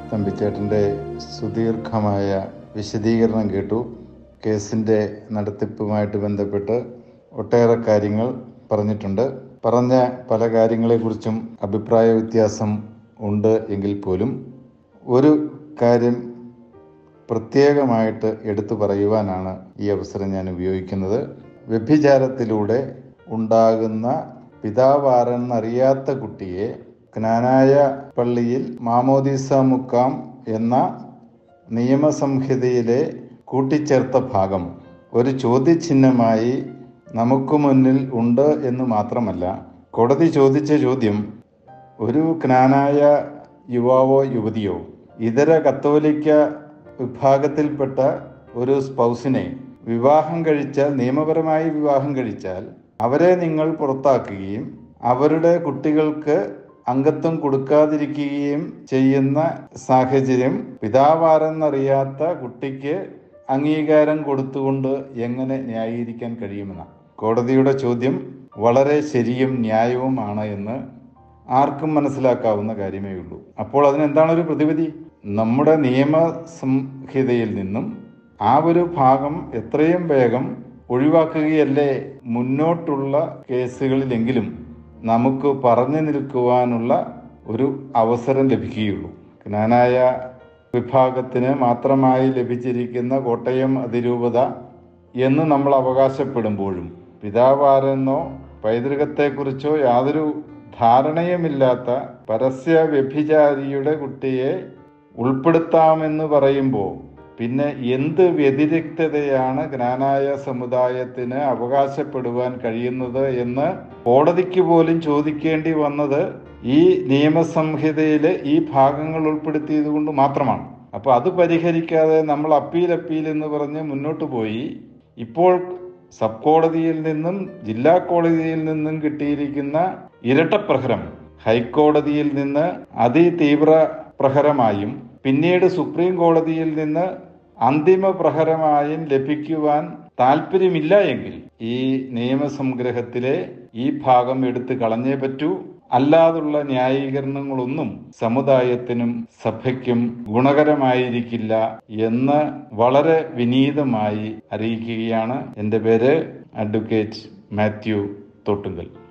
തമ്പിച്ചേട്ടൻ്റെ സുദീർഘമായ വിശദീകരണം കേട്ടു കേസിൻ്റെ നടത്തിപ്പുമായിട്ട് ബന്ധപ്പെട്ട് ഒട്ടേറെ കാര്യങ്ങൾ പറഞ്ഞിട്ടുണ്ട് പറഞ്ഞ പല കാര്യങ്ങളെക്കുറിച്ചും അഭിപ്രായ വ്യത്യാസം ഉണ്ട് എങ്കിൽ പോലും ഒരു കാര്യം പ്രത്യേകമായിട്ട് എടുത്തു പറയുവാനാണ് ഈ അവസരം ഞാൻ ഉപയോഗിക്കുന്നത് വ്യഭിചാരത്തിലൂടെ ഉണ്ടാകുന്ന പിതാവാരെന്നറിയാത്ത കുട്ടിയെ ജ്ഞാനായ പള്ളിയിൽ മാമോദീസ മുക്കാം എന്ന നിയമസംഹിതയിലെ കൂട്ടിച്ചേർത്ത ഭാഗം ഒരു ചോദ്യചിഹ്നമായി നമുക്ക് മുന്നിൽ ഉണ്ട് എന്ന് മാത്രമല്ല കോടതി ചോദിച്ച ചോദ്യം ഒരു ജ്ഞാനായ യുവാവോ യുവതിയോ ഇതര കത്തോലിക്ക വിഭാഗത്തിൽപ്പെട്ട ഒരു സ്പൗസിനെ വിവാഹം കഴിച്ചാൽ നിയമപരമായി വിവാഹം കഴിച്ചാൽ അവരെ നിങ്ങൾ പുറത്താക്കുകയും അവരുടെ കുട്ടികൾക്ക് അംഗത്വം കൊടുക്കാതിരിക്കുകയും ചെയ്യുന്ന സാഹചര്യം പിതാവാരെന്നറിയാത്ത കുട്ടിക്ക് അംഗീകാരം കൊടുത്തുകൊണ്ട് എങ്ങനെ ന്യായീകരിക്കാൻ കഴിയുമെന്നാണ് കോടതിയുടെ ചോദ്യം വളരെ ശരിയും ന്യായവുമാണ് എന്ന് ആർക്കും മനസ്സിലാക്കാവുന്ന കാര്യമേ ഉള്ളൂ അപ്പോൾ അതിനെന്താണ് ഒരു പ്രതിവിധി നമ്മുടെ നിയമ സംഹിതയിൽ നിന്നും ആ ഒരു ഭാഗം എത്രയും വേഗം ഒഴിവാക്കുകയല്ലേ മുന്നോട്ടുള്ള കേസുകളിലെങ്കിലും നമുക്ക് പറഞ്ഞു നിൽക്കുവാനുള്ള ഒരു അവസരം ലഭിക്കുകയുള്ളൂ ജ്ഞാനായ വിഭാഗത്തിന് മാത്രമായി ലഭിച്ചിരിക്കുന്ന കോട്ടയം അതിരൂപത എന്ന് നമ്മൾ അവകാശപ്പെടുമ്പോഴും പിതാവാരെന്നോ പൈതൃകത്തെക്കുറിച്ചോ യാതൊരു ധാരണയുമില്ലാത്ത പരസ്യ വ്യഭിചാരിയുടെ കുട്ടിയെ ഉൾപ്പെടുത്താമെന്ന് പറയുമ്പോൾ പിന്നെ എന്ത് വ്യതിരിക്തതയാണ് ജ്ഞാനായ സമുദായത്തിന് അവകാശപ്പെടുവാൻ കഴിയുന്നത് എന്ന് കോടതിക്ക് പോലും ചോദിക്കേണ്ടി വന്നത് ഈ നിയമസംഹിതയിലെ ഈ ഭാഗങ്ങൾ ഉൾപ്പെടുത്തിയത് കൊണ്ട് മാത്രമാണ് അപ്പൊ അത് പരിഹരിക്കാതെ നമ്മൾ അപ്പീൽ അപ്പീൽ എന്ന് പറഞ്ഞ് മുന്നോട്ട് പോയി ഇപ്പോൾ സബ് കോടതിയിൽ നിന്നും ജില്ലാ കോടതിയിൽ നിന്നും കിട്ടിയിരിക്കുന്ന ഇരട്ടപ്രഹരം ഹൈക്കോടതിയിൽ നിന്ന് അതിതീവ്ര പ്രഹരമായും പിന്നീട് സുപ്രീം കോടതിയിൽ നിന്ന് അന്തിമ പ്രഹരമായും ലഭിക്കുവാൻ താല്പര്യമില്ല എങ്കിൽ ഈ നിയമസംഗ്രഹത്തിലെ ഈ ഭാഗം എടുത്തു കളഞ്ഞേ പറ്റൂ അല്ലാതുള്ള ന്യായീകരണങ്ങളൊന്നും സമുദായത്തിനും സഭയ്ക്കും ഗുണകരമായിരിക്കില്ല എന്ന് വളരെ വിനീതമായി അറിയിക്കുകയാണ് എൻ്റെ പേര് അഡ്വക്കേറ്റ് മാത്യു തോട്ടുങ്കൽ